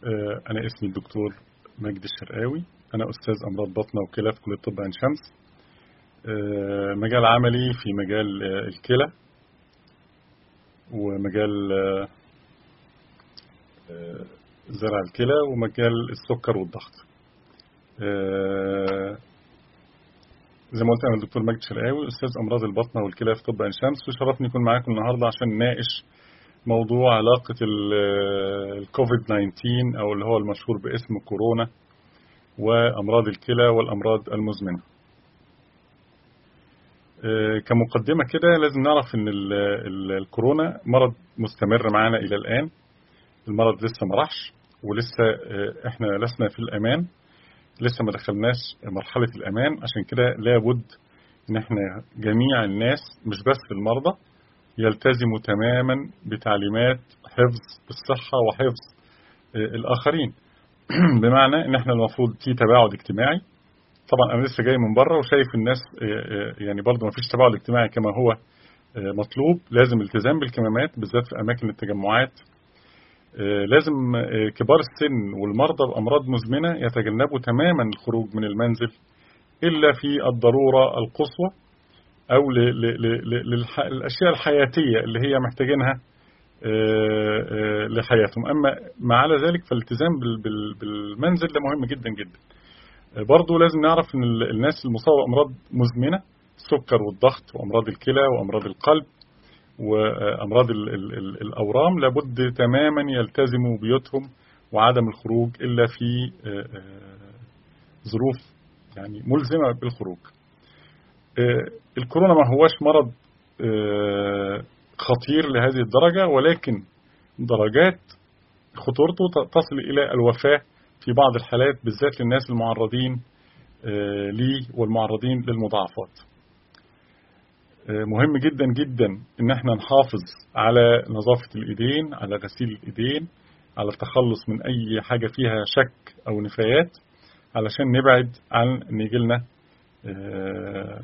آه، أنا اسمي الدكتور مجدي الشرقاوي أنا أستاذ أمراض بطنة وكلى في كلية طب عين شمس آه، مجال عملي في مجال آه، الكلى ومجال آه، آه، زرع الكلى ومجال السكر والضغط آه، زي ما قلت أنا الدكتور مجدي الشرقاوي أستاذ أمراض البطنة والكلى في طب عين شمس وشرفني يكون معاكم النهاردة عشان نناقش موضوع علاقة الكوفيد 19 أو اللي هو المشهور باسم كورونا وأمراض الكلى والأمراض المزمنة آه، كمقدمة كده لازم نعرف أن ال- ال- الكورونا مرض مستمر معنا إلى الآن المرض لسه ما راحش ولسه آه، احنا لسنا في الأمان لسه ما دخلناش مرحلة الأمان عشان كده لابد ان احنا جميع الناس مش بس المرضى يلتزموا تماما بتعليمات حفظ الصحة وحفظ آه، الآخرين بمعنى ان احنا المفروض في تباعد اجتماعي طبعا انا لسه جاي من بره وشايف الناس آه، آه، يعني برضه ما فيش تباعد اجتماعي كما هو آه، مطلوب لازم التزام بالكمامات بالذات في اماكن التجمعات آه، لازم آه، كبار السن والمرضى بامراض مزمنه يتجنبوا تماما الخروج من المنزل الا في الضروره القصوى او للاشياء الحياتيه اللي هي محتاجينها آه، آه، لحياتهم اما ما على ذلك فالالتزام بال- بال- بالمنزل ده مهم جدا جدا آه، برضو لازم نعرف ان ال- الناس المصابه بامراض مزمنه السكر والضغط وامراض الكلى وامراض القلب وامراض ال- ال- ال- الاورام لابد تماما يلتزموا بيوتهم وعدم الخروج الا في آه، آه، ظروف يعني ملزمه بالخروج آه، الكورونا ما هوش مرض آه، خطير لهذه الدرجة ولكن درجات خطورته ت- تصل إلى الوفاة في بعض الحالات بالذات للناس المعرضين آه، ليه والمعرضين للمضاعفات آه، مهم جدا جدا ان احنا نحافظ على نظافة الايدين على غسيل الايدين على التخلص من اي حاجة فيها شك او نفايات علشان نبعد عن ان يجيلنا آه،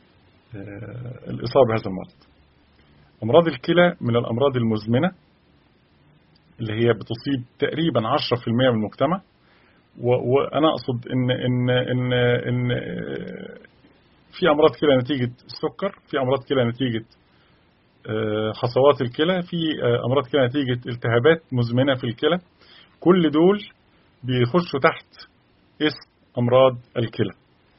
آه، الإصابة بهذا المرض أمراض الكلى من الأمراض المزمنة اللي هي بتصيب تقريبا 10% من المجتمع و- وأنا أقصد إن إن إن إن آه، في أمراض كلى نتيجة السكر في أمراض كلى نتيجة آه، حصوات الكلى في آه، أمراض كلى نتيجة التهابات مزمنة في الكلى كل دول بيخشوا تحت اسم أمراض الكلى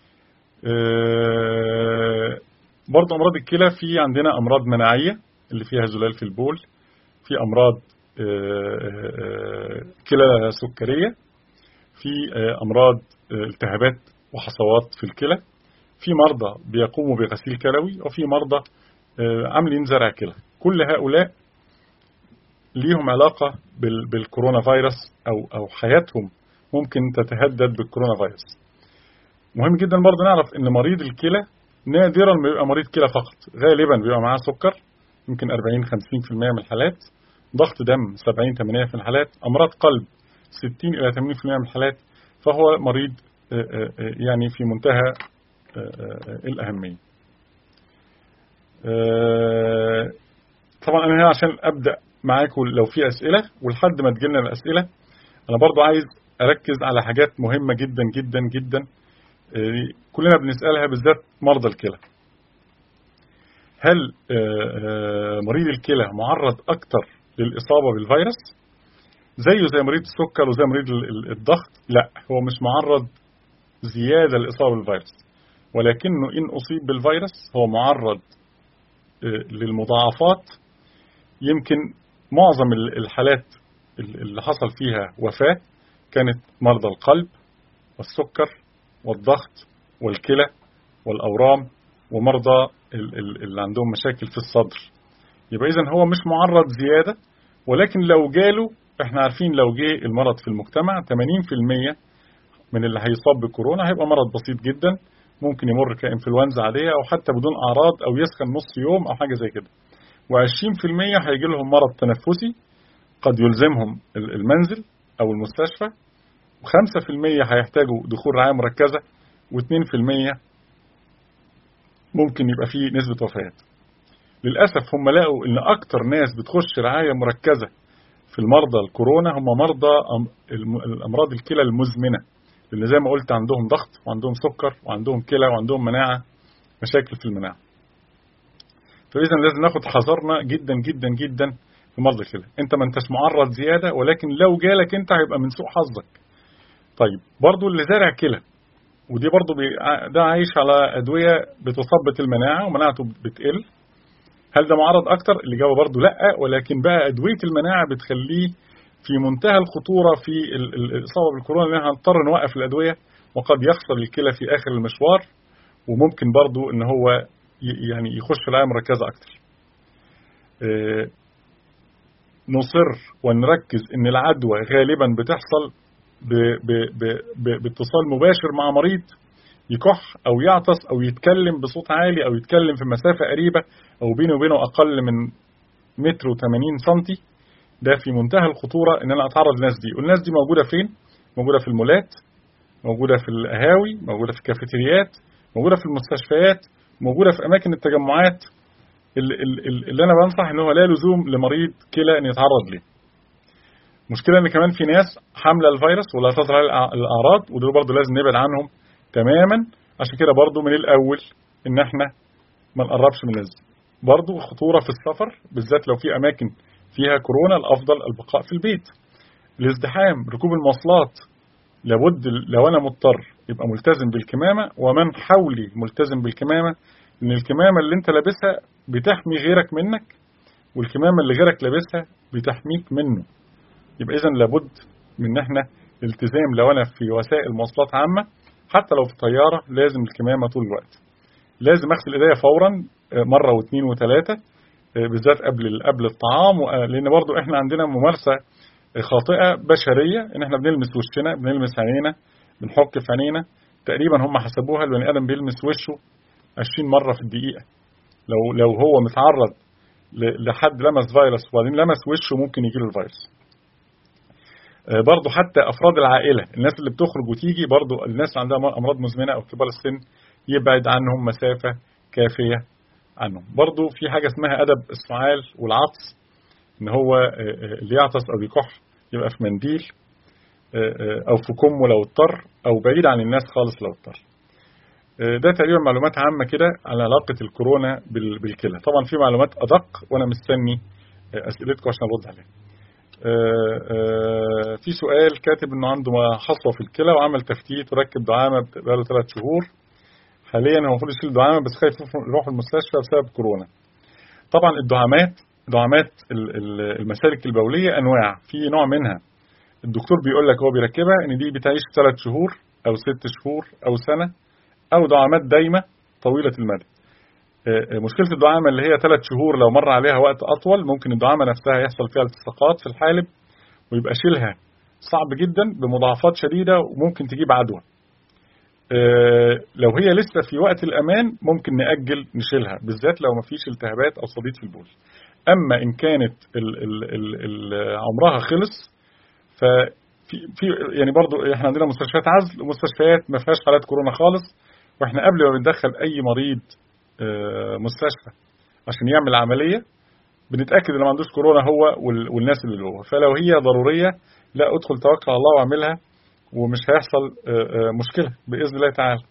آه، برضه أمراض الكلى في عندنا أمراض مناعية اللي فيها زلال في البول في أمراض آه، آه، كلى سكرية في آه، أمراض آه، التهابات وحصوات في الكلى في مرضى بيقوموا بغسيل كلوي وفي مرضى آه، عاملين زرع كلى كل هؤلاء ليهم علاقة بال- بالكورونا فيروس أو أو حياتهم ممكن تتهدد بالكورونا فيروس مهم جدا برضه نعرف ان مريض الكلى نادرا ما بيبقى مريض كلى فقط غالبا بيبقى معاه سكر يمكن 40 50% من الحالات ضغط دم 70 80% من الحالات امراض قلب 60 الى 80% من الحالات فهو مريض آه، آه، آه، يعني في منتهى آه، آه، الاهميه آه، طبعا انا هنا عشان ابدا معاكم لو في اسئله ولحد ما تجيلنا الاسئله انا برضو عايز اركز على حاجات مهمه جدا جدا جدا آه، كلنا بنسالها بالذات مرضى الكلى هل آه، آه، مريض الكلى معرض اكتر للاصابه بالفيروس زيه زي مريض السكر وزي مريض ال- ال- الضغط لا هو مش معرض زياده للاصابه بالفيروس ولكنه ان اصيب بالفيروس هو معرض آه، للمضاعفات يمكن معظم ال- الحالات ال- اللي حصل فيها وفاة كانت مرضى القلب والسكر والضغط والكلى والأورام ومرضى ال- ال- اللي عندهم مشاكل في الصدر يبقى إذن هو مش معرض زيادة ولكن لو جاله احنا عارفين لو جه المرض في المجتمع 80% من اللي هيصاب بكورونا هيبقى مرض بسيط جدا ممكن يمر كإنفلونزا عادية أو حتى بدون أعراض أو يسخن نص يوم أو حاجة زي كده و20% هيجي لهم مرض تنفسي قد يلزمهم ال- المنزل أو المستشفى و5% هيحتاجوا دخول رعاية مركزة و2% ممكن يبقى فيه نسبة وفيات للأسف هم لقوا إن أكتر ناس بتخش رعاية مركزة في المرضى الكورونا هم مرضى الأمراض الكلى المزمنة لأن زي ما قلت عندهم ضغط وعندهم سكر وعندهم كلى وعندهم مناعة مشاكل في المناعة فإذا لازم ناخد حذرنا جدا جدا جدا في مرضى الكلى أنت ما أنتش معرض زيادة ولكن لو جالك أنت هيبقى من سوء حظك طيب برضو اللي زارع كلى ودي برضو بي... ده عايش على أدوية بتثبط المناعة ومناعته بتقل هل ده معرض أكتر؟ الإجابة برضو لأ ولكن بقى أدوية المناعة بتخليه في منتهى الخطورة في الإصابة بالكورونا لأن هنضطر نوقف الأدوية وقد يخسر الكلى في آخر المشوار وممكن برضو إن هو يعني يخش في العناية المركزة أكتر. نصر ونركز إن العدوى غالبا بتحصل ب ب ب باتصال مباشر مع مريض يكح أو يعطس أو يتكلم بصوت عالي أو يتكلم في مسافة قريبة أو بينه وبينه أقل من متر وثمانين سنتي ده في منتهى الخطورة إن أنا أتعرض للناس دي والناس دي موجودة فين؟ موجودة في المولات موجودة في القهاوي موجودة في الكافيتريات موجودة في المستشفيات موجودة في أماكن التجمعات اللي, اللي أنا بنصح إن هو لا لزوم لمريض كلى إن يتعرض ليه مشكلة إن كمان في ناس حاملة الفيروس ولا تظهر الأعراض ودول برضه لازم نبعد عنهم تماما عشان كده برضه من الأول إن إحنا ما نقربش من الناس دي برضه خطورة في السفر بالذات لو في أماكن فيها كورونا الأفضل البقاء في البيت الازدحام ركوب المواصلات لابد لو أنا مضطر يبقى ملتزم بالكمامة ومن حولي ملتزم بالكمامة إن الكمامة اللي أنت لابسها بتحمي غيرك منك والكمامة اللي غيرك لابسها بتحميك منه يبقى إذا لابد من إن إحنا التزام لو أنا في وسائل مواصلات عامة حتى لو في طيارة لازم الكمامة طول الوقت لازم أغسل إيديا فورا مرة واثنين وثلاثة بالذات قبل قبل الطعام لأن برضو إحنا عندنا ممارسة خاطئة بشرية إن إحنا بنلمس وشنا بنلمس عينينا بنحك في عينينا تقريبا هم حسبوها البني آدم بيلمس وشه 20 مرة في الدقيقة لو لو هو متعرض لحد لمس فيروس وبعدين لمس وشه ممكن يجيله الفيروس برضه حتى افراد العائله الناس اللي بتخرج وتيجي برضه الناس اللي عندها امراض مزمنه او كبار السن يبعد عنهم مسافه كافيه عنهم برضه في حاجه اسمها ادب السعال والعطس ان هو اللي يعطس او يكح يبقى في منديل او في كمه لو اضطر او بعيد عن الناس خالص لو اضطر ده تقريبا معلومات عامه كده على علاقه الكورونا بالكلى طبعا في معلومات ادق وانا مستني اسئلتكم عشان ارد عليها في سؤال كاتب انه عنده حصوه في الكلى وعمل تفتيت وركب دعامه بقاله ثلاث شهور حاليا هو المفروض يشيل دعامه بس خايف يروح المستشفى بسبب كورونا طبعا الدعامات دعامات المسالك البوليه انواع في نوع منها الدكتور بيقول لك هو بيركبها ان دي بتعيش ثلاث شهور او ست شهور او سنه او دعامات دايمه طويله المدى مشكلة الدعامة اللي هي ثلاث شهور لو مر عليها وقت أطول ممكن الدعامة نفسها يحصل فيها التصاقات في الحالب ويبقى شيلها صعب جدا بمضاعفات شديدة وممكن تجيب عدوى لو هي لسه في وقت الأمان ممكن نأجل نشيلها بالذات لو ما فيش التهابات أو صديد في البول أما إن كانت ال ال ال ال عمرها خلص ففي في يعني برضو احنا عندنا مستشفيات عزل ومستشفيات ما فيهاش حالات كورونا خالص واحنا قبل ما بندخل اي مريض مستشفى عشان يعمل عمليه بنتاكد ان ما عندوش كورونا هو والناس اللي جوه فلو هي ضروريه لا ادخل توكل على الله واعملها ومش هيحصل مشكله باذن الله تعالى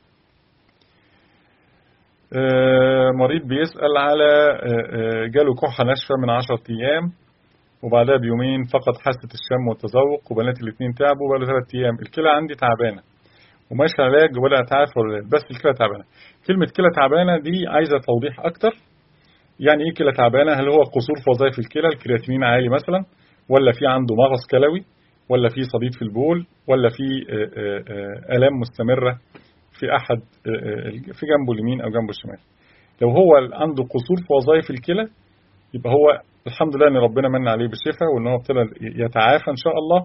مريض بيسال على جاله كحه ناشفه من 10 ايام وبعدها بيومين فقد حاسه الشم والتذوق وبنات الاثنين تعبوا بقى له ثلاث ايام الكلى عندي تعبانه وماشي علاج وبدا اتعافى ولا بس الكلى تعبانه كلمه كلى تعبانه دي عايزه توضيح اكتر يعني ايه كلى تعبانه هل هو قصور في وظائف الكلى الكرياتينين عالي مثلا ولا في عنده مغص كلوي ولا في صديد في البول ولا في الام مستمره في احد في جنبه اليمين او جنبه الشمال لو هو عنده قصور في وظائف الكلى يبقى هو الحمد لله ان ربنا من عليه بالشفاء وان هو ابتدى يتعافى ان شاء الله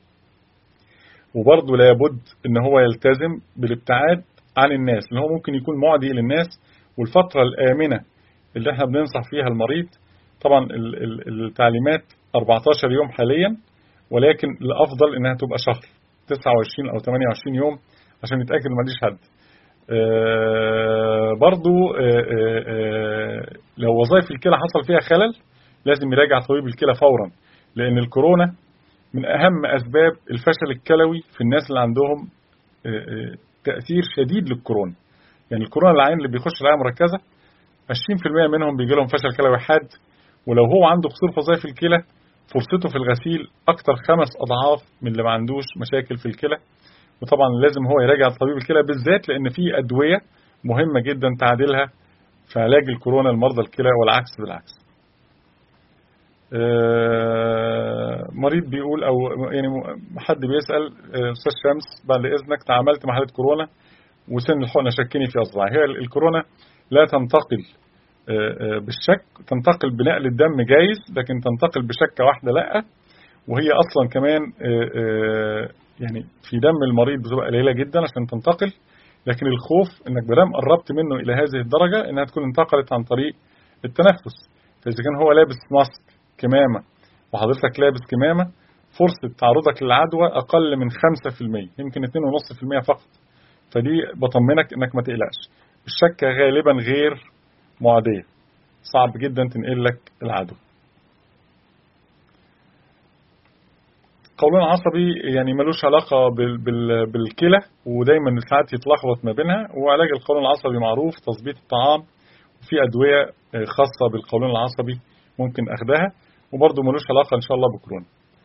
وبرضه لابد ان هو يلتزم بالابتعاد عن الناس لان هو ممكن يكون معدي للناس والفتره الامنه اللي احنا بننصح فيها المريض طبعا التعليمات 14 يوم حاليا ولكن الافضل انها تبقى شهر 29 او 28 يوم عشان نتاكد ما عنديش حد آه برضو آه آه لو وظائف الكلى حصل فيها خلل لازم يراجع طبيب الكلى فورا لأن الكورونا من أهم أسباب الفشل الكلوي في الناس اللي عندهم تأثير شديد للكورونا يعني الكورونا العين اللي بيخش الرعاية مركزة 20% منهم بيجي لهم فشل كلوي حاد ولو هو عنده قصور فظيع في الكلى فرصته في الغسيل أكتر خمس أضعاف من اللي ما عندوش مشاكل في الكلى وطبعا لازم هو يراجع طبيب الكلى بالذات لأن في أدوية مهمة جدا تعادلها في علاج الكورونا لمرضى الكلى والعكس بالعكس مريض بيقول او يعني حد بيسال استاذ شمس بعد اذنك تعاملت مع حاله كورونا وسن الحقنه شكني في اصبعي هي الكورونا لا تنتقل بالشك تنتقل بنقل الدم جايز لكن تنتقل بشكه واحده لا وهي اصلا كمان يعني في دم المريض بتبقى قليله جدا عشان تنتقل لكن الخوف انك بدام قربت منه الى هذه الدرجه انها تكون انتقلت عن طريق التنفس فاذا كان هو لابس ماسك كمامه وحضرتك لابس كمامه فرصه تعرضك للعدوى اقل من 5% يمكن 2.5% فقط فدي بطمنك انك ما تقلقش الشكه غالبا غير معديه صعب جدا تنقل لك العدوى القولون العصبي يعني ملوش علاقة بالكلى ودايما ساعات يتلخبط ما بينها وعلاج القولون العصبي معروف تظبيط الطعام وفي أدوية خاصة بالقولون العصبي ممكن أخدها وبرضه ملوش علاقة إن شاء الله بكورونا.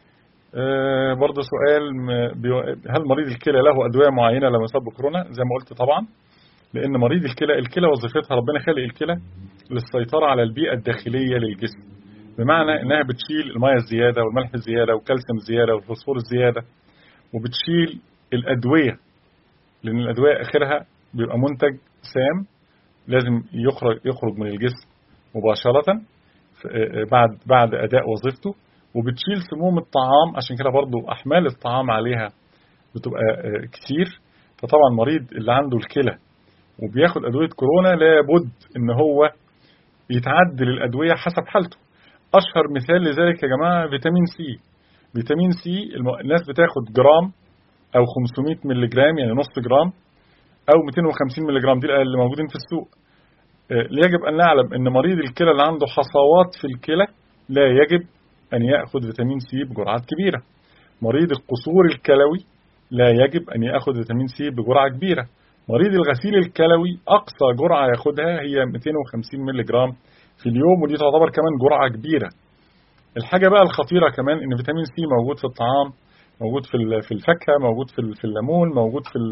أه برضه سؤال هل مريض الكلى له أدوية معينة لما يصاب بكورونا؟ زي ما قلت طبعا لأن مريض الكلى الكلى وظيفتها ربنا خلق الكلى للسيطرة على البيئة الداخلية للجسم. بمعنى انها بتشيل الميه الزياده والملح الزياده والكالسيوم الزياده والفوسفور الزياده وبتشيل الادويه لان الادويه اخرها بيبقى منتج سام لازم يخرج يخرج من الجسم مباشره بعد بعد اداء وظيفته وبتشيل سموم الطعام عشان كده برضو احمال الطعام عليها بتبقى كتير فطبعا مريض اللي عنده الكلى وبياخد ادويه كورونا لابد ان هو يتعدل الادويه حسب حالته اشهر مثال لذلك يا جماعه فيتامين سي فيتامين سي الناس بتاخد جرام او 500 مللي جرام يعني نص جرام او 250 مللي جرام دي اللي موجودين في السوق يجب ان نعلم ان مريض الكلى اللي عنده حصوات في الكلى لا يجب ان ياخذ فيتامين سي بجرعات كبيره مريض القصور الكلوي لا يجب ان ياخذ فيتامين سي بجرعه كبيره مريض الغسيل الكلوي اقصى جرعه ياخدها هي 250 مللي جرام في اليوم ودي تعتبر كمان جرعة كبيرة الحاجة بقى الخطيرة كمان ان فيتامين سي موجود في الطعام موجود في في الفاكهة موجود في في الليمون موجود في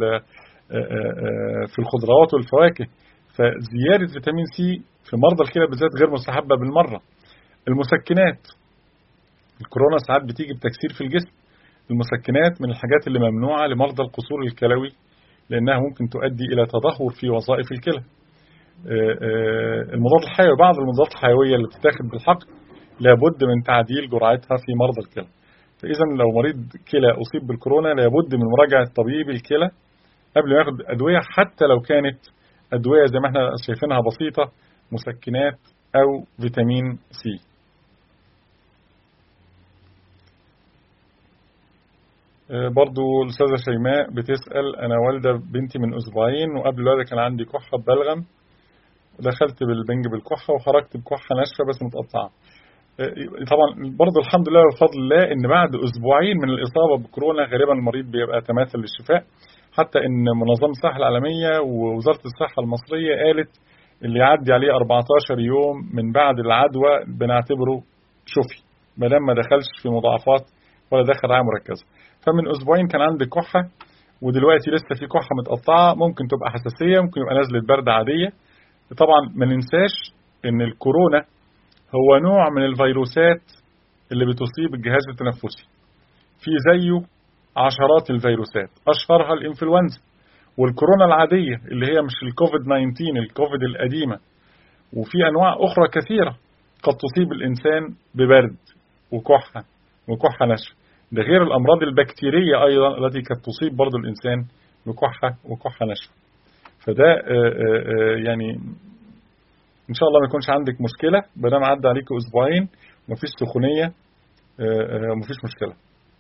في الخضروات والفواكه فزيادة فيتامين سي في مرضى الكلى بالذات غير مستحبة بالمرة المسكنات الكورونا ساعات بتيجي بتكسير في الجسم المسكنات من الحاجات اللي ممنوعة لمرضى القصور الكلوي لأنها ممكن تؤدي إلى تدهور في وظائف الكلى المضادات الحيوية بعض المضادات الحيوية اللي بتتاخد بالحقن لابد من تعديل جرعتها في مرضى الكلى فإذا لو مريض كلى أصيب بالكورونا لابد من مراجعة طبيب الكلى قبل ما ياخد أدوية حتى لو كانت أدوية زي ما احنا شايفينها بسيطة مسكنات أو فيتامين سي برضو الأستاذة شيماء بتسأل أنا والدة بنتي من أسبوعين وقبل الولادة كان عندي كحة ببلغم دخلت بالبنج بالكحة وخرجت بكحة ناشفة بس متقطعة طبعا برضه الحمد لله بفضل الله ان بعد اسبوعين من الاصابه بكورونا غالبا المريض بيبقى تماثل للشفاء حتى ان منظمه الصحه العالميه ووزاره الصحه المصريه قالت اللي يعدي عليه 14 يوم من بعد العدوى بنعتبره شفي ما دام ما دخلش في مضاعفات ولا دخل رعايه مركزه فمن اسبوعين كان عندي كحه ودلوقتي لسه في كحه متقطعه ممكن تبقى حساسيه ممكن يبقى نزله برد عاديه طبعا ما ننساش ان الكورونا هو نوع من الفيروسات اللي بتصيب الجهاز التنفسي في زيه عشرات الفيروسات اشهرها الانفلونزا والكورونا العاديه اللي هي مش الكوفيد 19 الكوفيد القديمه وفي انواع اخرى كثيره قد تصيب الانسان ببرد وكحه وكحه ناشفه ده غير الامراض البكتيريه ايضا التي قد تصيب برضه الانسان بكحه وكحه ناشفه فده يعني ان شاء الله ما يكونش عندك مشكله ما دام عدى عليك اسبوعين ومفيش سخونيه ومفيش مشكله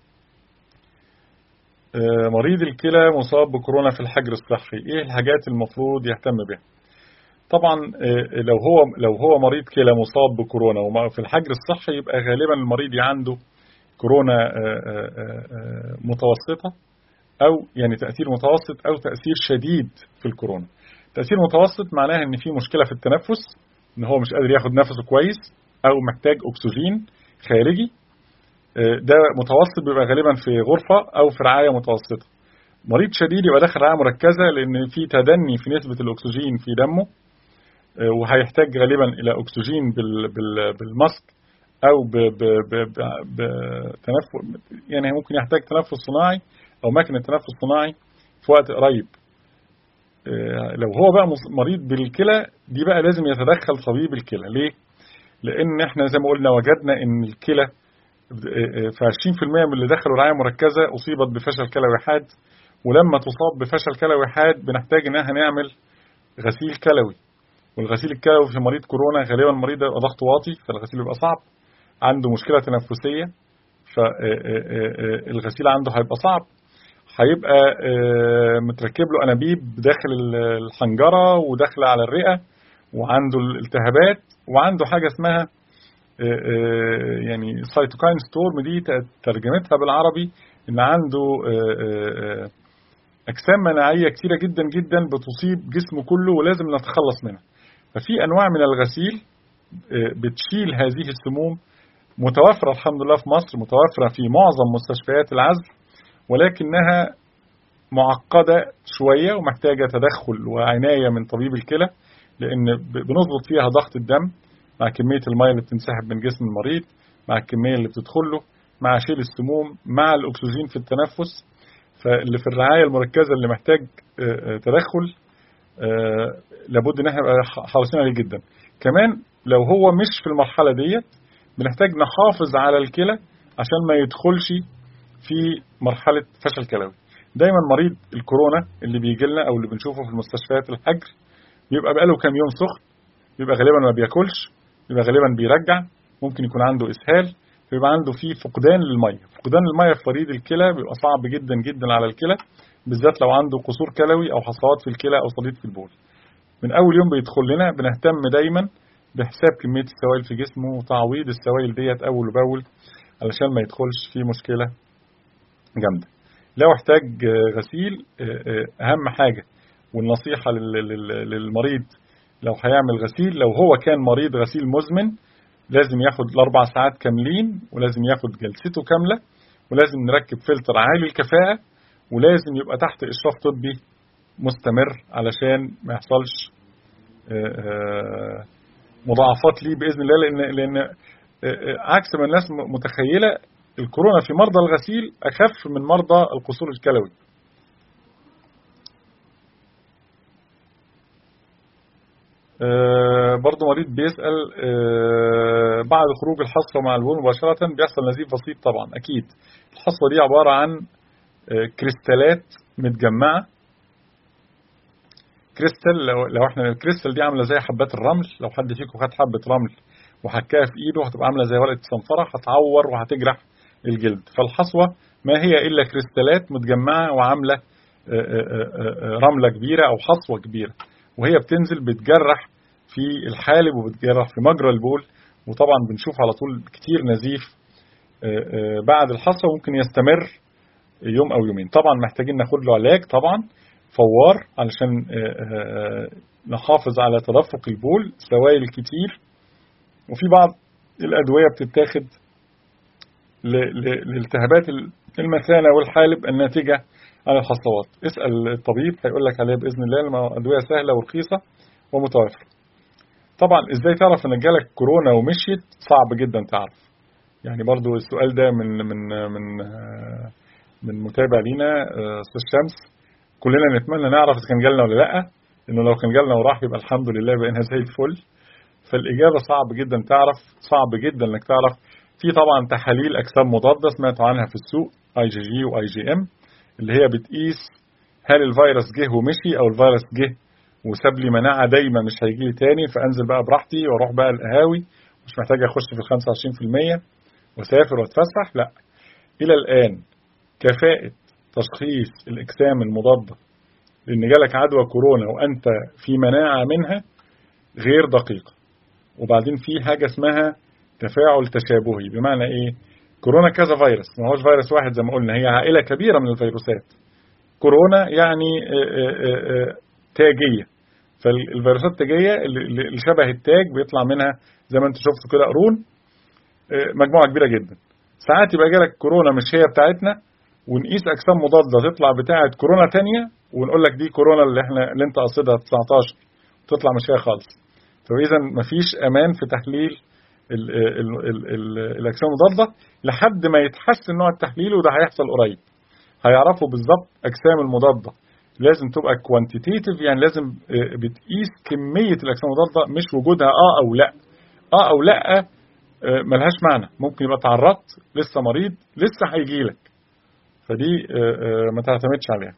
مريض الكلى مصاب بكورونا في الحجر الصحي ايه الحاجات المفروض يهتم بها طبعا لو هو لو هو مريض كلى مصاب بكورونا وفي الحجر الصحي يبقى غالبا المريض عنده كورونا متوسطة أو يعني تأثير متوسط أو تأثير شديد في الكورونا تأثير متوسط معناها إن في مشكلة في التنفس إن هو مش قادر ياخد نفسه كويس أو محتاج أكسجين خارجي ده متوسط بيبقى غالبا في غرفة أو في رعاية متوسطة مريض شديد يبقى داخل رعاية مركزة لأن في تدني في نسبة الأكسجين في دمه وهيحتاج غالبا إلى أكسجين بالماسك أو بتنفس يعني ممكن يحتاج تنفس صناعي أو ماكينة تنفس صناعي في وقت قريب لو هو بقى مريض بالكلى دي بقى لازم يتدخل طبيب الكلى ليه؟ لأن احنا زي ما قلنا وجدنا إن الكلى في 20% من اللي دخلوا رعاية مركزة أصيبت بفشل كلوي حاد ولما تصاب بفشل كلوي حاد بنحتاج إن احنا نعمل غسيل كلوي والغسيل الكلوي في مريض كورونا غالبا المريض ده ضغطه واطي فالغسيل بيبقى صعب عنده مشكلة تنفسية فالغسيل عنده هيبقى صعب هيبقى متركب له أنابيب داخل الحنجرة وداخلة على الرئة وعنده الالتهابات وعنده حاجة اسمها يعني سايتوكاين ستورم دي ترجمتها بالعربي ان عنده اجسام مناعيه كتيره جدا جدا بتصيب جسمه كله ولازم نتخلص منها ففي انواع من الغسيل بتشيل هذه السموم متوفره الحمد لله في مصر متوفره في معظم مستشفيات العزل ولكنها معقده شويه ومحتاجه تدخل وعنايه من طبيب الكلى لان بنظبط فيها ضغط الدم مع كمية المية اللي بتنسحب من جسم المريض مع الكمية اللي بتدخل له مع شيل السموم مع الأكسجين في التنفس فاللي في الرعاية المركزة اللي محتاج تدخل لابد ان احنا نبقى حريصين عليه جدا كمان لو هو مش في المرحلة ديت بنحتاج نحافظ على الكلى عشان ما يدخلش في مرحلة فشل كلوي دايما مريض الكورونا اللي بيجي لنا او اللي بنشوفه في المستشفيات الحجر بيبقى بقاله كام يوم سخن بيبقى غالبا ما بياكلش بيبقى غالبا بيرجع ممكن يكون عنده اسهال بيبقى عنده فيه فقدان للميه فقدان الميه في فريد الكلى بيبقى صعب جدا جدا على الكلى بالذات لو عنده قصور كلوي او حصوات في الكلى او صليط في البول من اول يوم بيدخل لنا بنهتم دايما بحساب كميه السوائل في جسمه وتعويض السوائل ديت اول باول علشان ما يدخلش في مشكله جامده لو احتاج غسيل اهم حاجه والنصيحه للمريض لو هيعمل غسيل لو هو كان مريض غسيل مزمن لازم ياخد الأربع ساعات كاملين ولازم ياخد جلسته كاملة ولازم نركب فلتر عالي الكفاءة ولازم يبقى تحت إشراف طبي مستمر علشان ما يحصلش مضاعفات ليه بإذن الله لأن, لأن عكس ما الناس متخيلة الكورونا في مرضى الغسيل أخف من مرضى القصور الكلوي آه برضه مريض بيسأل آه بعد خروج الحصوة مع البول مباشرة بيحصل نزيف بسيط طبعا أكيد الحصوة دي عبارة عن آه كريستالات متجمعة كريستال لو, لو احنا الكريستال دي عاملة زي حبات الرمل لو حد فيكم خد حبة رمل وحكاها في ايده هتبقى عاملة زي ورقة صنفرة هتعور وهتجرح الجلد فالحصوة ما هي إلا كريستالات متجمعة وعاملة رملة كبيرة أو حصوة كبيرة وهي بتنزل بتجرح في الحالب وبتجرح في مجرى البول وطبعا بنشوف على طول كتير نزيف بعد الحصوة ممكن يستمر يوم أو يومين طبعا محتاجين ناخد له علاج طبعا فوار علشان نحافظ على تدفق البول سوائل كتير وفي بعض الأدوية بتتاخد لالتهابات المثانة والحالب الناتجة عن الحصوات اسأل الطبيب هيقول لك عليها بإذن الله لما أدوية سهلة ورخيصة ومتوفرة طبعا ازاي تعرف ان جالك كورونا ومشيت صعب جدا تعرف يعني برضو السؤال ده من من من من متابع لينا استاذ شمس كلنا نتمنى نعرف اذا كان جالنا ولا لا انه لو كان جالنا وراح يبقى الحمد لله بقينا زي الفل فالاجابه صعب جدا تعرف صعب جدا انك تعرف في طبعا تحاليل اجسام مضاده سمعتوا عنها في السوق اي جي جي واي جي ام اللي هي بتقيس هل الفيروس جه ومشي او الفيروس جه وساب لي مناعه دايما مش هيجي لي تاني فانزل بقى براحتي واروح بقى القهاوي مش محتاج اخش في ال 25% واسافر واتفسح لا الى الان كفاءه تشخيص الاجسام المضاده لان جالك عدوى كورونا وانت في مناعه منها غير دقيقه وبعدين في حاجه اسمها تفاعل تشابهي بمعنى ايه كورونا كذا فيروس ما هوش فيروس واحد زي ما قلنا هي عائلة كبيرة من الفيروسات كورونا يعني تاجية فالفيروسات التاجية اللي شبه التاج بيطلع منها زي ما انت شفتوا كده قرون مجموعة كبيرة جدا ساعات يبقى جالك كورونا مش هي بتاعتنا ونقيس اجسام مضاده تطلع بتاعه كورونا تانية ونقول لك دي كورونا اللي احنا اللي انت قصدها 19 تطلع مش هي خالص فاذا مفيش امان في تحليل ال ال ال ال الاجسام المضاده لحد ما يتحسن نوع التحليل وده هيحصل قريب هيعرفوا بالظبط اجسام المضاده لازم تبقى كوانتيتيف يعني لازم بتقيس كميه الاجسام المضاده مش وجودها اه او لا اه او لا ملهاش معنى ممكن يبقى تعرضت لسه مريض لسه هيجي لك فدي ما تعتمدش عليها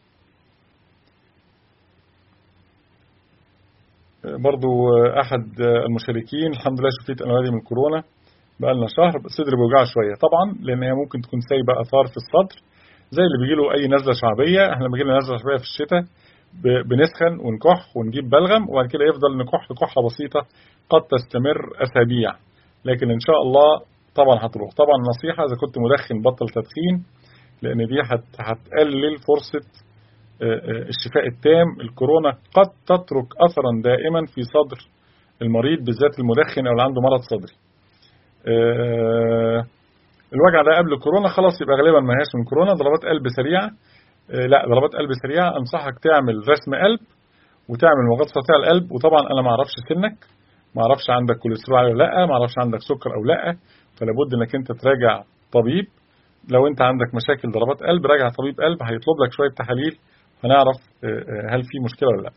برضو أحد المشاركين الحمد لله شفيت أنا هذه من كورونا بقى لنا شهر صدري بيوجع شوية طبعا لأن هي ممكن تكون سايبة أثار في الصدر زي اللي بيجي له أي نزلة شعبية احنا لما لنا نزلة شعبية في الشتاء بنسخن ونكح ونجيب بلغم وبعد كده يفضل نكح كحة بسيطة قد تستمر أسابيع لكن إن شاء الله طبعا هتروح طبعا نصيحة إذا كنت مدخن بطل تدخين لأن دي هتقلل فرصة الشفاء التام الكورونا قد تترك أثرا دائما في صدر المريض بالذات المدخن أو اللي عنده مرض صدري الوجع ده قبل كورونا خلاص يبقى غالبا ما هياش من كورونا ضربات قلب سريعة لا ضربات قلب سريعة أنصحك تعمل رسم قلب وتعمل مغطى صوتية القلب وطبعا أنا ما أعرفش سنك ما أعرفش عندك كوليسترول ولا لا ما أعرفش عندك سكر أو لا فلا بد إنك أنت تراجع طبيب لو انت عندك مشاكل ضربات قلب راجع طبيب قلب هيطلب لك شويه تحاليل هنعرف هل في مشكله ولا لا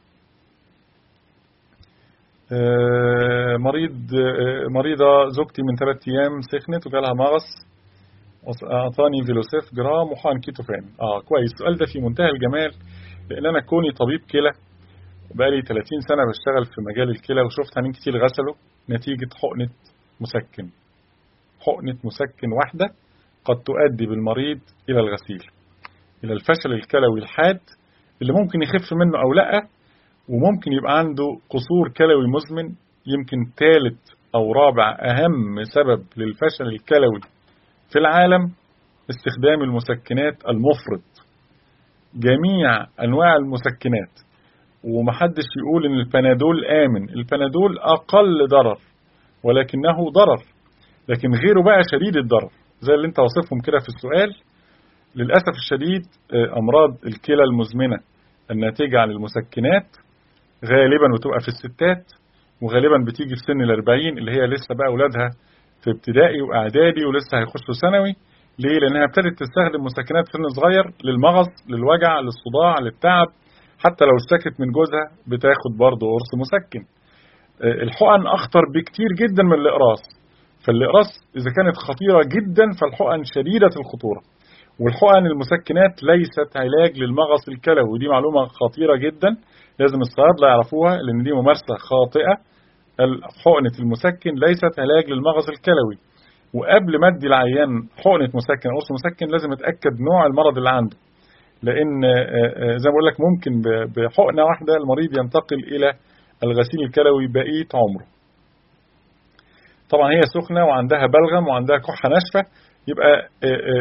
مريض مريضه زوجتي من ثلاث ايام سخنت وجالها مغص اعطاني فيلوسيف جرام وحقن كيتوفان اه كويس السؤال ده في منتهى الجمال لان انا كوني طبيب كلى بقالي 30 سنه بشتغل في مجال الكلى وشفت عيانين كتير غسلوا نتيجه حقنه مسكن حقنه مسكن واحده قد تؤدي بالمريض إلى الغسيل إلى الفشل الكلوي الحاد اللي ممكن يخف منه أو لأ وممكن يبقى عنده قصور كلوي مزمن يمكن ثالث أو رابع أهم سبب للفشل الكلوي في العالم استخدام المسكنات المفرط جميع أنواع المسكنات ومحدش يقول إن البنادول آمن البنادول أقل ضرر ولكنه ضرر لكن غيره بقى شديد الضرر زي اللي انت وصفهم كده في السؤال للأسف الشديد أمراض الكلى المزمنة الناتجة عن المسكنات غالبا بتبقى في الستات وغالبا بتيجي في سن الأربعين اللي هي لسه بقى أولادها في ابتدائي وإعدادي ولسه هيخشوا ثانوي ليه؟ لأنها ابتدت تستخدم مسكنات في سن صغير للمغص للوجع للصداع للتعب حتى لو اشتكت من جوزها بتاخد برضه قرص مسكن الحقن أخطر بكتير جدا من الإقراص فالإقراص إذا كانت خطيرة جدا فالحقن شديدة الخطورة والحقن المسكنات ليست علاج للمغص الكلوي ودي معلومة خطيرة جدا لازم الصيادلة يعرفوها لأن دي ممارسة خاطئة حقنة المسكن ليست علاج للمغص الكلوي وقبل ما ادي العيان حقنة مسكن قرص مسكن لازم اتأكد نوع المرض اللي عنده لأن زي ما بقول لك ممكن بحقنة واحدة المريض ينتقل إلى الغسيل الكلوي بقية عمره طبعا هي سخنة وعندها بلغم وعندها كحة ناشفة يبقى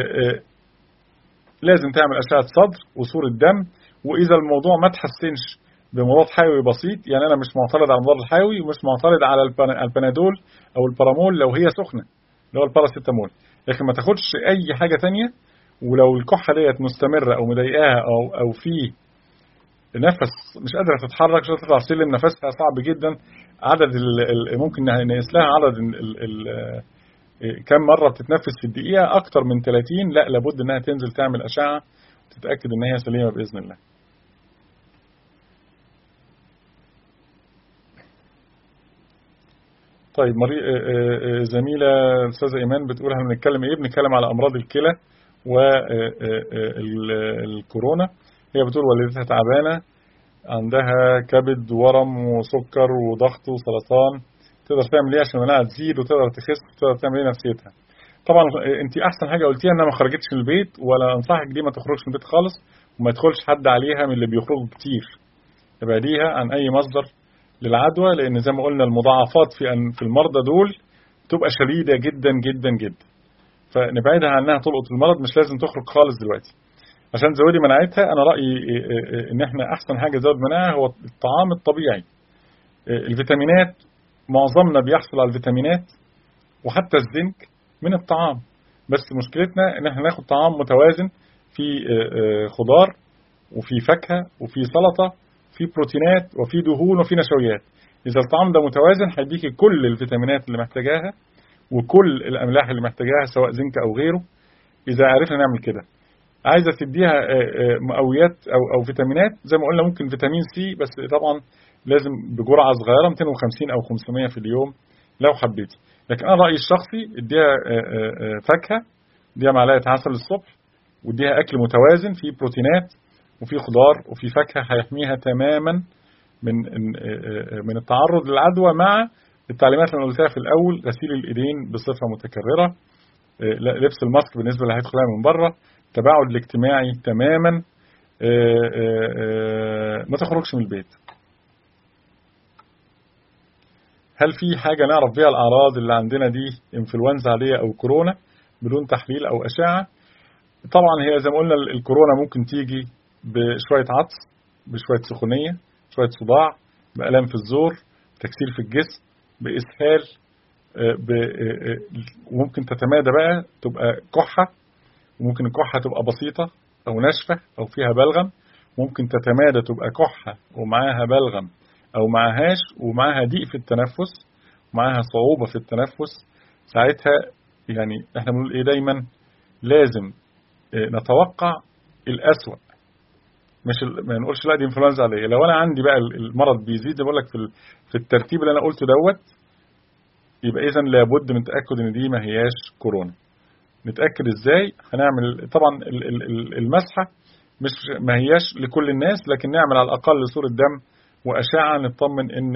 لازم تعمل أشعة صدر وصورة دم وإذا الموضوع ما تحسنش بمضاد حيوي بسيط يعني أنا مش معترض على المضاد الحيوي ومش معترض على البنادول أو البارامول لو هي سخنة اللي هو الباراسيتامول لكن ما تاخدش أي حاجة تانية ولو الكحة ديت مستمرة أو مضايقاها أو أو في نفس مش قادرة تتحرك مش قادرة تطلع سلم نفسها صعب جدا عدد ال ممكن نقيس لها عدد ال ال كم مرة بتتنفس في الدقيقة أكتر من 30 لا لابد إنها تنزل تعمل أشعة وتتأكد إن هي سليمة بإذن الله. طيب مري... زميلة أستاذة إيمان بتقول احنا بنتكلم إيه؟ بنتكلم على أمراض الكلى والكورونا هي بتقول والدتها تعبانة عندها كبد ورم وسكر وضغط وسرطان تقدر تعمل ايه عشان مناعة تزيد وتقدر تخس وتقدر تعمل ايه نفسيتها طبعا انت احسن حاجه قلتيها انها ما خرجتش من البيت ولا انصحك دي ما تخرجش من البيت خالص وما يدخلش حد عليها من اللي بيخرجوا كتير ابعديها عن اي مصدر للعدوى لان زي ما قلنا المضاعفات في في المرضى دول تبقى شديده جدا جدا جدا فنبعدها عنها تلقط المرض مش لازم تخرج خالص دلوقتي عشان تزودي مناعتها انا رايي ان احنا احسن حاجه تزود مناعه هو الطعام الطبيعي الفيتامينات معظمنا بيحصل على الفيتامينات وحتى الزنك من الطعام بس مشكلتنا ان احنا ناخد طعام متوازن في خضار وفي فاكهه وفي سلطه في بروتينات وفي دهون وفي نشويات اذا الطعام ده متوازن هيديكي كل الفيتامينات اللي محتاجاها وكل الاملاح اللي محتاجاها سواء زنك او غيره اذا عرفنا نعمل كده عايزه تديها مقويات او او فيتامينات زي ما قلنا ممكن فيتامين سي بس طبعا لازم بجرعه صغيره 250 او 500 في اليوم لو حبيتي لكن انا رايي الشخصي اديها فاكهه اديها معلقه عسل الصبح واديها اكل متوازن فيه بروتينات وفيه خضار وفيه فاكهه هيحميها تماما من من التعرض للعدوى مع التعليمات اللي قلتها في الاول غسيل الايدين بصفه متكرره لبس الماسك بالنسبه اللي هيدخلها من بره التباعد الاجتماعي تماما ما تخرجش من البيت هل في حاجة نعرف بيها الأعراض اللي عندنا دي انفلونزا عادية أو كورونا بدون تحليل أو أشعة طبعا هي زي ما قلنا الكورونا ممكن تيجي بشوية عطس بشوية سخونية شوية صداع بألام في الزور تكسير في الجسم بإسهال وممكن تتمادى بقى تبقى كحة وممكن الكحة تبقى بسيطة أو ناشفة أو فيها بلغم ممكن تتمادى تبقى كحة ومعاها بلغم أو معهاش ومعاها ضيق في التنفس ومعاها صعوبة في التنفس ساعتها يعني احنا بنقول ايه دايما لازم نتوقع الأسوأ مش ما نقولش لا دي انفلونزا عليا لو انا عندي بقى المرض بيزيد بقول لك في في الترتيب اللي انا قلته دوت يبقى اذا لابد من تاكد ان دي ما هياش كورونا نتاكد ازاي هنعمل طبعا المسحه مش ما هياش لكل الناس لكن نعمل على الاقل صوره دم واشعه نطمن ان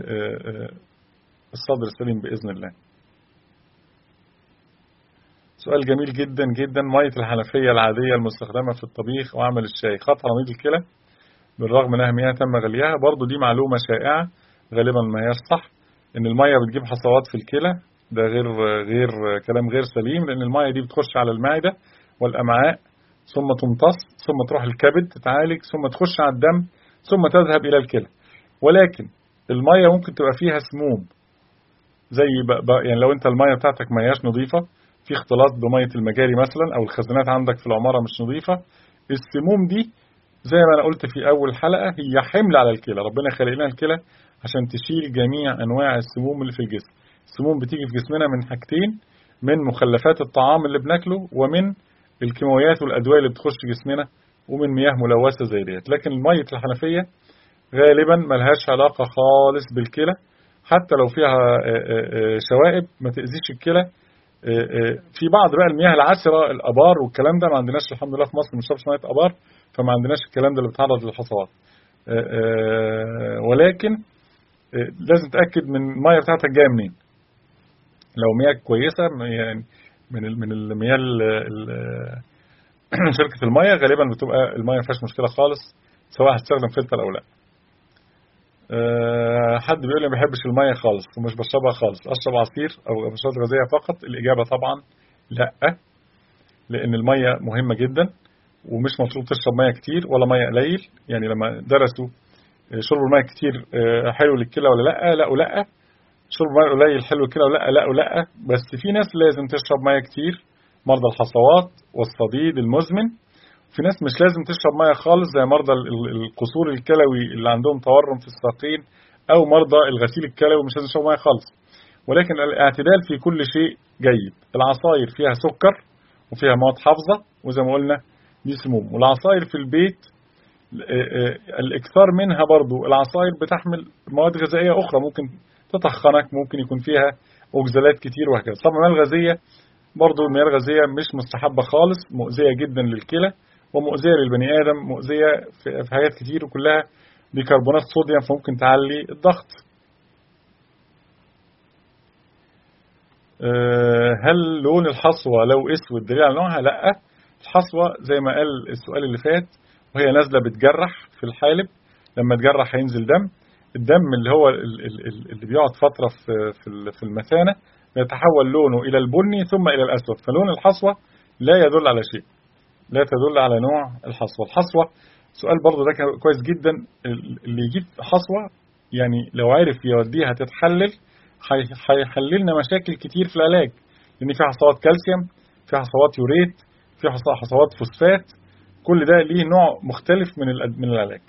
الصدر سليم باذن الله سؤال جميل جدا جدا مية الحنفية العادية المستخدمة في الطبيخ وعمل الشاي خطر مريض الكلى بالرغم انها مياه تم غليها برضو دي معلومة شائعة غالبا ما هياش صح ان المية بتجيب حصوات في الكلى ده غير غير كلام غير سليم لان المية دي بتخش على المعدة والامعاء ثم تمتص ثم تروح الكبد تتعالج ثم تخش على الدم ثم تذهب الى الكلى ولكن المية ممكن تبقى فيها سموم زي بقى يعني لو انت المية بتاعتك ما هياش نظيفة في اختلاط بمية المجاري مثلا او الخزانات عندك في العمارة مش نظيفة السموم دي زي ما انا قلت في اول حلقة هي حمل على الكلى ربنا خلق لنا الكلى عشان تشيل جميع انواع السموم اللي في الجسم السموم بتيجي في جسمنا من حاجتين من مخلفات الطعام اللي بناكله ومن الكيماويات والادويه اللي بتخش جسمنا ومن مياه ملوثه زي ديت لكن ميه الحنفيه غالبا ملهاش علاقه خالص بالكلى حتى لو فيها شوائب ما تاذيش الكلى في بعض بقى المياه العسره الابار والكلام ده ما عندناش الحمد لله في مصر ما بنشربش ميه ابار فما عندناش الكلام ده اللي بيتعرض للحصوات ولكن لازم تتاكد من الميه بتاعتك جايه منين لو مياه كويسه يعني من من المياه شركه الميه غالبا بتبقى الميه ما فيهاش مشكله خالص سواء هتستخدم فلتر او لا حد بيقول لي ما بحبش الميه خالص ومش بشربها خالص اشرب عصير او مشروبات غازيه فقط الاجابه طبعا لا لان الميه مهمه جدا ومش مطلوب تشرب ميه كتير ولا ميه قليل يعني لما درسوا شرب الميه كتير حلو للكلى ولا لا لا ولا شرب الميه قليل حلو للكلى ولا لا ولا بس في ناس لازم تشرب ميه كتير مرضى الحصوات والصديد المزمن في ناس مش لازم تشرب ميه خالص زي مرضى القصور الكلوي اللي عندهم تورم في الساقين او مرضى الغسيل الكلوي مش لازم يشربوا ميه خالص ولكن الاعتدال في كل شيء جيد العصاير فيها سكر وفيها مواد حافظه وزي ما قلنا دي سموم والعصاير في البيت الاكثار منها برضو العصاير بتحمل مواد غذائيه اخرى ممكن تطخنك ممكن يكون فيها اوكزالات كتير وهكذا طبعا المياه الغازيه برضو المياه الغازيه مش مستحبه خالص مؤذيه جدا للكلى ومؤذيه للبني ادم مؤذيه في حاجات كتير وكلها بيكربونات صوديوم فممكن تعلي الضغط هل لون الحصوه لو اسود دليل على نوعها لا الحصوه زي ما قال السؤال اللي فات وهي نازله بتجرح في الحالب لما تجرح هينزل دم الدم اللي هو اللي بيقعد فتره في في المثانه يتحول لونه إلى البني ثم إلى الأسود فلون الحصوة لا يدل على شيء لا تدل على نوع الحصوة الحصوة سؤال برضه ده كويس جدا اللي يجيب حصوة يعني لو عرف يوديها تتحلل هيحللنا مشاكل كتير في العلاج لأن في حصوات كالسيوم في حصوات يوريت في حصوات فوسفات كل ده ليه نوع مختلف من من العلاج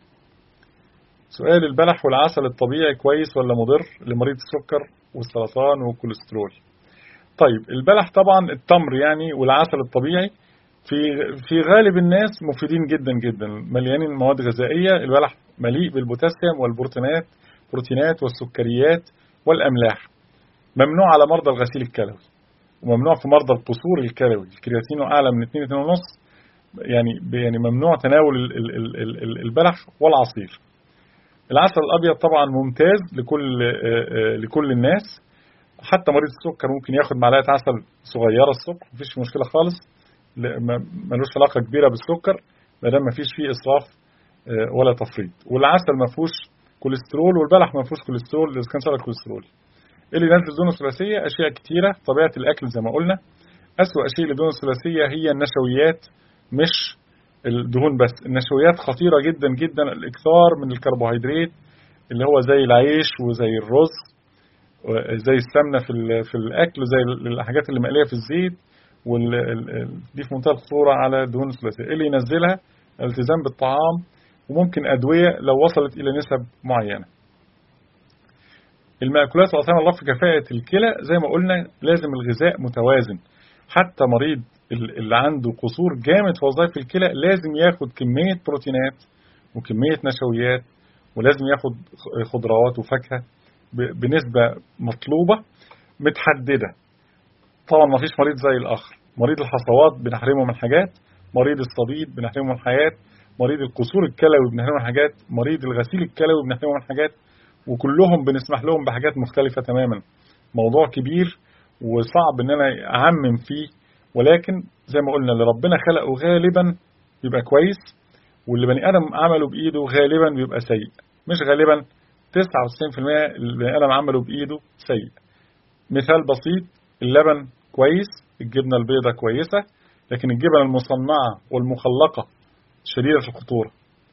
سؤال البلح والعسل الطبيعي كويس ولا مضر لمريض السكر والسرطان والكوليسترول طيب البلح طبعا التمر يعني والعسل الطبيعي في في غالب الناس مفيدين جدا جدا مليانين مواد غذائيه البلح مليء بالبوتاسيوم والبروتينات بروتينات والسكريات والاملاح ممنوع على مرضى الغسيل الكلوي وممنوع في مرضى القصور الكلوي الكرياتين اعلى من 2 2.5 يعني يعني ممنوع تناول البلح والعصير العسل الابيض طبعا ممتاز لكل لكل الناس حتى مريض السكر ممكن ياخد معلقه عسل صغيره الصبح مفيش مشكله خالص ملوش علاقه كبيره بالسكر ما دام مفيش فيه اسراف ولا تفريط والعسل ما فيهوش كوليسترول والبلح ما فيهوش كوليسترول اذا كان شرط كوليسترول اللي ينزل الدهون الثلاثيه اشياء كتيره طبيعه الاكل زي ما قلنا اسوأ شيء للدهون الثلاثيه هي النشويات مش الدهون بس النشويات خطيرة جدا جدا الإكثار من الكربوهيدرات اللي هو زي العيش وزي الرز زي السمنة في في الأكل وزي الحاجات اللي مقلية في الزيت دي في منتهى الخطورة على الدهون الثلاثية اللي ينزلها الالتزام بالطعام وممكن أدوية لو وصلت إلى نسب معينة المأكولات وأطعمة الله في كفاءة الكلى زي ما قلنا لازم الغذاء متوازن حتى مريض اللي عنده قصور جامد في وظائف الكلى لازم ياخد كمية بروتينات وكمية نشويات ولازم ياخد خضروات وفاكهة بنسبة مطلوبة متحددة طبعا ما فيش مريض زي الآخر مريض الحصوات بنحرمه من حاجات مريض الصديد بنحرمه من حاجات مريض القصور الكلوي بنحرمه من حاجات مريض الغسيل الكلوي بنحرمه من حاجات وكلهم بنسمح لهم بحاجات مختلفة تماما موضوع كبير وصعب ان انا اعمم فيه ولكن زي ما قلنا اللي ربنا خلقه غالبا بيبقى كويس واللي بني ادم عمله بايده غالبا بيبقى سيء مش غالبا 99% اللي بني ادم عمله بايده سيء مثال بسيط اللبن كويس الجبنه البيضاء كويسه لكن الجبن المصنعه والمخلقه شديده الخطوره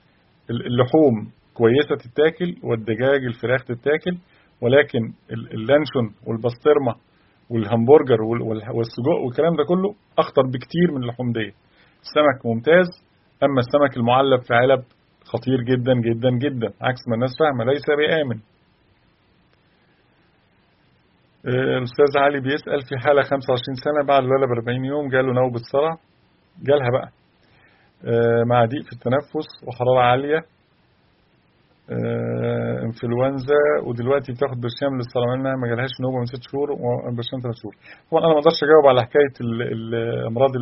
اللحوم كويسه تتاكل والدجاج الفراخ تتاكل ولكن اللانشون والبسطرمه والهمبرجر والسجق والكلام ده كله اخطر بكتير من اللحوم دي السمك ممتاز اما السمك المعلب في علب خطير جدا جدا جدا عكس ما الناس فاهمه ليس بآمن الاستاذ علي بيسأل في حالة 25 سنة بعد الولادة ب 40 يوم جاله نوبة صرع جالها بقى مع ضيق في التنفس وحرارة عالية انفلونزا ودلوقتي بتاخد برشام للسلامانة ما جالهاش نوبه من ست شهور وبرشام ثلاث شهور طبعا انا ما اقدرش اجاوب على حكايه الامراض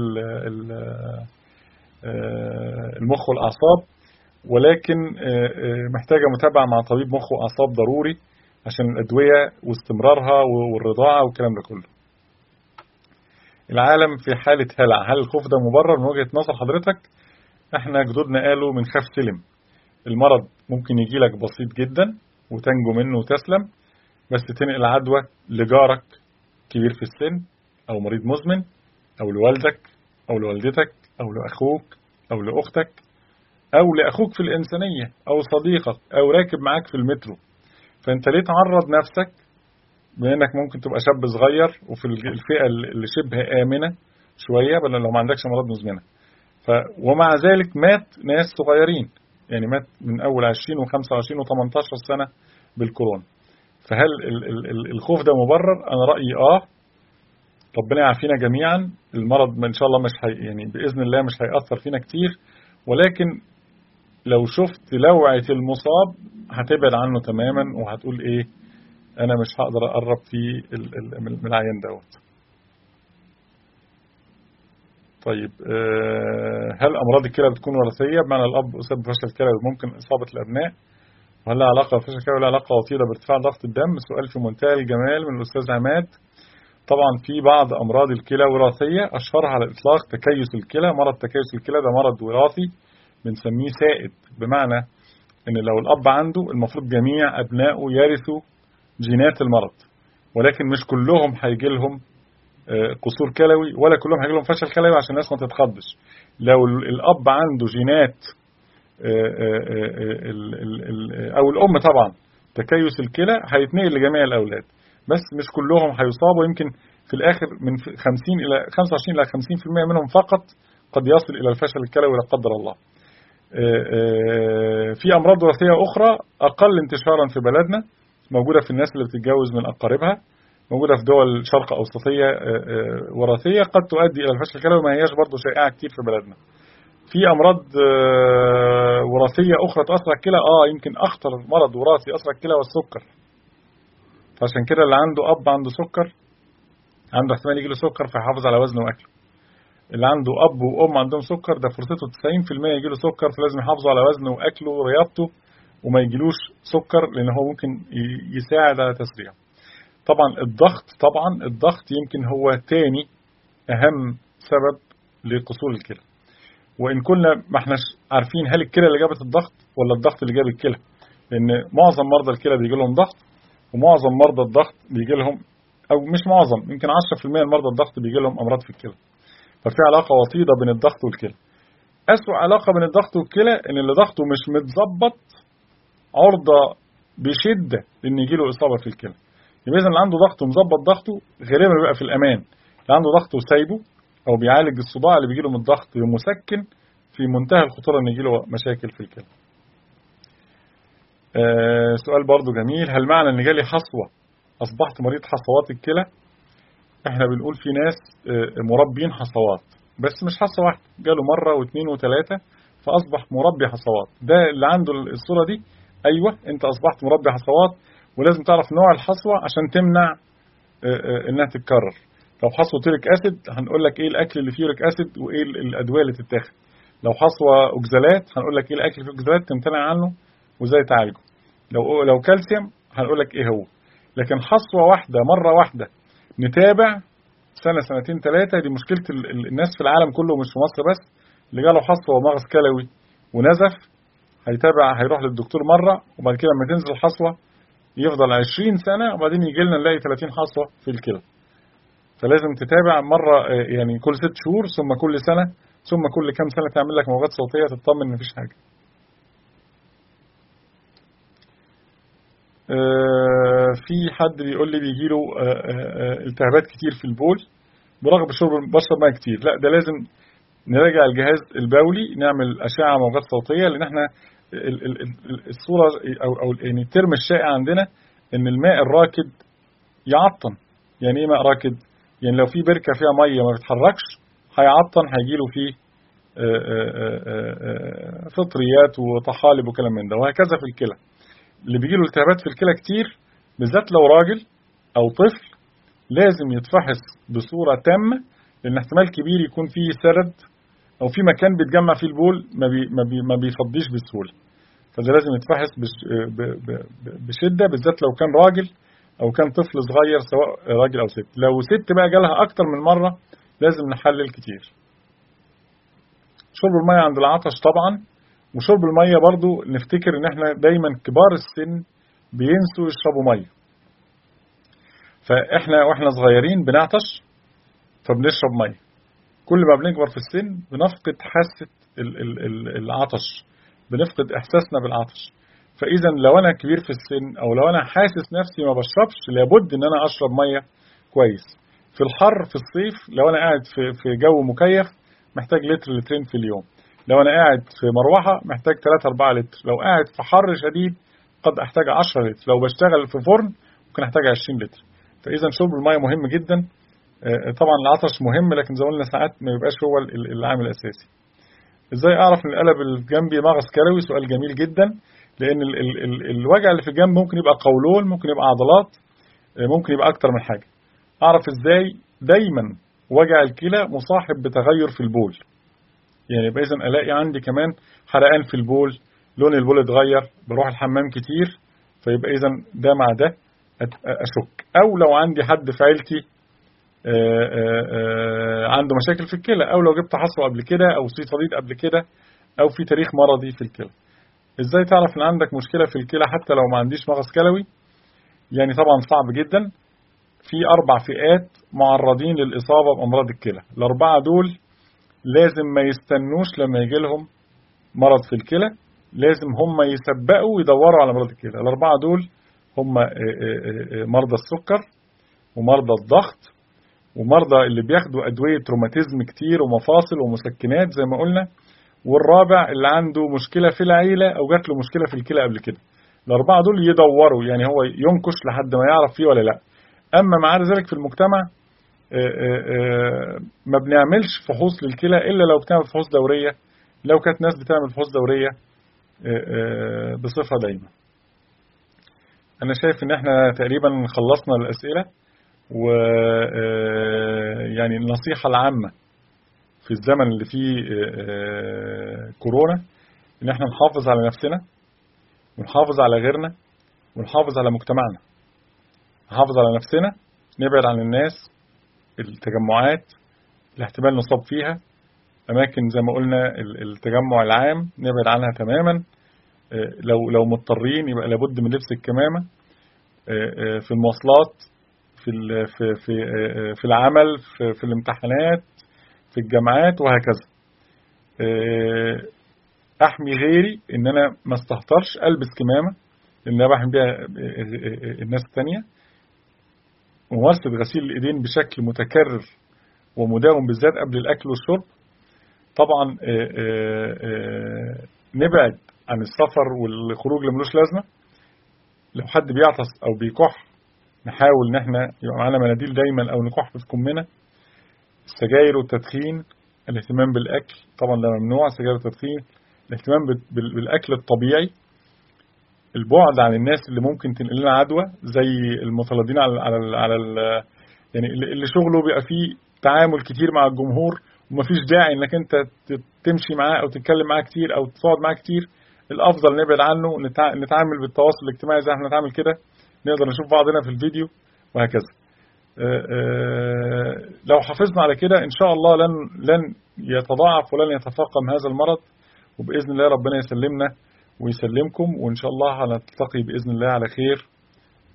المخ والاعصاب ولكن محتاجه متابعه مع طبيب مخ واعصاب ضروري عشان الادويه واستمرارها والرضاعه والكلام ده كله العالم في حاله هلع هل الخوف ده مبرر من وجهه نظر حضرتك احنا جدودنا قالوا من خاف سلم المرض ممكن يجي لك بسيط جدا وتنجو منه وتسلم بس تنقل عدوى لجارك كبير في السن أو مريض مزمن أو لوالدك أو لوالدتك أو لأخوك أو لأختك أو لأخوك في الإنسانية أو صديقك أو راكب معاك في المترو فأنت ليه تعرض نفسك بما انك ممكن تبقى شاب صغير وفي الفئة اللي شبه آمنة شوية بل لو ما عندكش أمراض مزمنة ف ومع ذلك مات ناس صغيرين يعني مات من أول 20 و25 و18 سنة بالكورونا فهل ال ال الخوف ده مبرر أنا رأيي آه ربنا يعافينا جميعا المرض إن شاء الله مش هي يعني بإذن الله مش هيأثر فينا كتير ولكن لو شفت لوعة المصاب هتبعد عنه تماما وهتقول إيه أنا مش هقدر أقرب في من العيان دوت طيب هل أمراض الكلى بتكون وراثية بمعنى الأب أصاب بفشل الكلى ممكن إصابة الأبناء وهل لها علاقة بفشل الكلى ولا علاقة وطيدة بارتفاع ضغط الدم سؤال في منتهى الجمال من الأستاذ عماد طبعا في بعض أمراض الكلى وراثية أشهرها على الإطلاق تكيس الكلى مرض تكيس الكلى ده مرض وراثي بنسميه سائد بمعنى إن لو الأب عنده المفروض جميع أبنائه يرثوا جينات المرض ولكن مش كلهم هيجي لهم قصور كلوي ولا كلهم هيجي لهم فشل كلوي عشان الناس ما تتخضش لو الاب عنده جينات او الام طبعا تكيس الكلى هيتنقل لجميع الاولاد بس مش كلهم هيصابوا يمكن في الاخر من 50 الى 25 الى 50% منهم فقط قد يصل الى الفشل الكلوي لا قدر الله في امراض وراثيه اخرى اقل انتشارا في بلدنا موجوده في الناس اللي بتتجوز من اقاربها موجوده في دول شرق اوسطيه وراثيه قد تؤدي الى الفشل الكلوي ما هياش برضه شائعه كتير في بلدنا في امراض وراثيه اخرى تاثر على الكلى اه يمكن اخطر مرض وراثي ياثر على الكلى والسكر فعشان كده اللي عنده اب عنده سكر عنده احتمال يجي له سكر فيحافظ على وزنه واكله اللي عنده اب وام عندهم سكر ده فرصته 90% يجي له سكر فلازم يحافظوا على وزنه واكله ورياضته وما يجيلوش سكر لان هو ممكن يساعد على تسريعه طبعا الضغط طبعا الضغط يمكن هو تاني اهم سبب لقصور الكلى وان كنا ما احناش عارفين هل الكلى اللي جابت الضغط ولا الضغط اللي جاب الكلى لان معظم مرضى الكلى بيجي لهم ضغط ومعظم مرضى الضغط بيجي لهم او مش معظم يمكن 10% من مرضى الضغط بيجي لهم امراض في الكلى ففي علاقه وطيده بين الضغط والكلى اسوء علاقه بين الضغط والكلى ان اللي ضغطه مش متظبط عرضه بشده ان يجي له اصابه في الكلى يبقى اذا اللي عنده ضغط ومظبط ضغطه غالبا بيبقى في الامان اللي عنده ضغط وسايبه او بيعالج الصداع اللي بيجي له من الضغط بمسكن في منتهى الخطوره ان يجي له مشاكل في الكلى آه سؤال برضو جميل هل معنى ان جالي حصوه اصبحت مريض حصوات الكلى احنا بنقول في ناس آه مربين حصوات بس مش حصوه واحده جاله مره واثنين وثلاثه فاصبح مربي حصوات ده اللي عنده الصوره دي ايوه انت اصبحت مربي حصوات ولازم تعرف نوع الحصوه عشان تمنع آه انها تتكرر لو حصوه يوريك اسيد هنقول لك ايه الاكل اللي فيه يوريك اسيد وايه الادويه اللي تتاخد لو حصوه اوكزالات هنقول لك ايه الاكل اللي فيه اوكزالات تمتنع عنه وازاي تعالجه لو لو كالسيوم هنقول لك ايه هو لكن حصوه واحده مره واحده نتابع سنه سنتين ثلاثه دي مشكله الناس في العالم كله مش في مصر بس اللي جاله حصوه ومغص كلوي ونزف هيتابع هيروح للدكتور مره وبعد كده لما تنزل الحصوه يفضل 20 سنه وبعدين يجي لنا نلاقي 30 حصوه في الكلى فلازم تتابع مره يعني كل ست شهور ثم كل سنه ثم كل كام سنه تعمل لك موجات صوتيه تطمن ان مفيش حاجه في حد بيقول لي بيجي له التهابات كتير في البول برغم شرب بشرب ميه كتير لا ده لازم نراجع الجهاز البولي نعمل اشعه موجات صوتيه لان احنا الصوره او او يعني الترم الشائع عندنا ان الماء الراكد يعطن يعني ايه ماء راكد يعني لو في بركه فيها ميه ما بتتحركش هيعطن هيجي له فيه فطريات وطحالب وكلام من ده وهكذا في الكلى اللي بيجي له التهابات في الكلى كتير بالذات لو راجل او طفل لازم يتفحص بصوره تامه لان احتمال كبير يكون فيه سرد او في مكان بيتجمع فيه البول ما بي ما, بي ما بيفضيش بسهوله فده لازم يتفحص بشده بالذات لو كان راجل او كان طفل صغير سواء راجل او ست لو ست بقى جالها اكتر من مره لازم نحلل كتير شرب الميه عند العطش طبعا وشرب الميه برضو نفتكر ان احنا دايما كبار السن بينسوا يشربوا ميه فاحنا واحنا صغيرين بنعطش فبنشرب ميه كل ما بنكبر في السن بنفقد حاسه العطش بنفقد احساسنا بالعطش فاذا لو انا كبير في السن او لو انا حاسس نفسي ما بشربش لابد ان انا اشرب ميه كويس في الحر في الصيف لو انا قاعد في في جو مكيف محتاج لتر لترين في اليوم لو انا قاعد في مروحه محتاج 3 4 لتر لو قاعد في حر شديد قد احتاج 10 لتر لو بشتغل في فرن ممكن احتاج 20 لتر فاذا شرب الميه مهم جدا طبعا العطش مهم لكن زي ما قلنا ساعات ما يبقاش هو العامل الاساسي ازاي اعرف ان القلب الجنبي مغص كلوي سؤال جميل جدا لان ال ال ال الوجع اللي في الجنب ممكن يبقى قولون ممكن يبقى عضلات ممكن يبقى اكتر من حاجه اعرف ازاي دايما وجع الكلى مصاحب بتغير في البول يعني يبقى اذا الاقي عندي كمان حرقان في البول لون البول اتغير بروح الحمام كتير فيبقى اذا ده مع ده اشك او لو عندي حد في عيلتي عنده مشاكل في الكلى او لو جبت حصوه قبل كده او صيت صديد قبل كده او في تاريخ مرضي في الكلى ازاي تعرف ان عندك مشكله في الكلى حتى لو ما عنديش مغص كلوي يعني طبعا صعب جدا في أربع فئات معرضين للإصابة بأمراض الكلى الأربعة دول لازم ما يستنوش لما يجي لهم مرض في الكلى لازم هم يسبقوا ويدوروا على مرض الكلى الأربعة دول هم مرضى السكر ومرضى الضغط ومرضى اللي بياخدوا أدوية روماتيزم كتير ومفاصل ومسكنات زي ما قلنا والرابع اللي عنده مشكلة في العيلة أو جات له مشكلة في الكلى قبل كده الأربعة دول يدوروا يعني هو ينكش لحد ما يعرف فيه ولا لا أما مع ذلك في المجتمع ما بنعملش فحوص للكلى إلا لو بتعمل فحوص دورية لو كانت ناس بتعمل فحوص دورية بصفة دايمة أنا شايف إن إحنا تقريبا خلصنا الأسئلة و يعني النصيحة العامة في الزمن اللي فيه كورونا إن إحنا نحافظ على نفسنا ونحافظ على غيرنا ونحافظ على مجتمعنا نحافظ على نفسنا نبعد عن الناس التجمعات الاحتمال نصاب فيها أماكن زي ما قلنا التجمع العام نبعد عنها تماما لو لو مضطرين يبقى لابد من لبس الكمامة في المواصلات في في في في العمل في, في الامتحانات في الجامعات وهكذا احمي غيري ان انا ما استهترش البس كمامه لان انا بحمي بيها الناس الثانيه ممارسه غسيل الايدين بشكل متكرر ومداوم بالذات قبل الاكل والشرب طبعا نبعد عن السفر والخروج اللي ملوش لازمه لو حد بيعطس او بيكح نحاول ان احنا يبقى معانا مناديل دايما او نكح في كمنا السجاير والتدخين الاهتمام بالاكل طبعا ده ممنوع السجاير والتدخين الاهتمام بالاكل الطبيعي البعد عن الناس اللي ممكن تنقل لنا عدوى زي المطلدين على على ال على ال يعني اللي شغله بيبقى فيه تعامل كتير مع الجمهور ومفيش داعي انك انت تمشي معاه او تتكلم معاه كتير او تقعد معاه كتير الافضل نبعد عنه نتعامل بالتواصل الاجتماعي زي احنا بنتعامل كده نقدر نشوف بعضنا في الفيديو وهكذا لو حافظنا على كده ان شاء الله لن لن يتضاعف ولن يتفاقم هذا المرض وباذن الله ربنا يسلمنا ويسلمكم وان شاء الله هنلتقي باذن الله على خير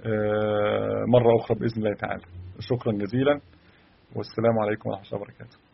مره اخرى باذن الله تعالى شكرا جزيلا والسلام عليكم ورحمه الله وبركاته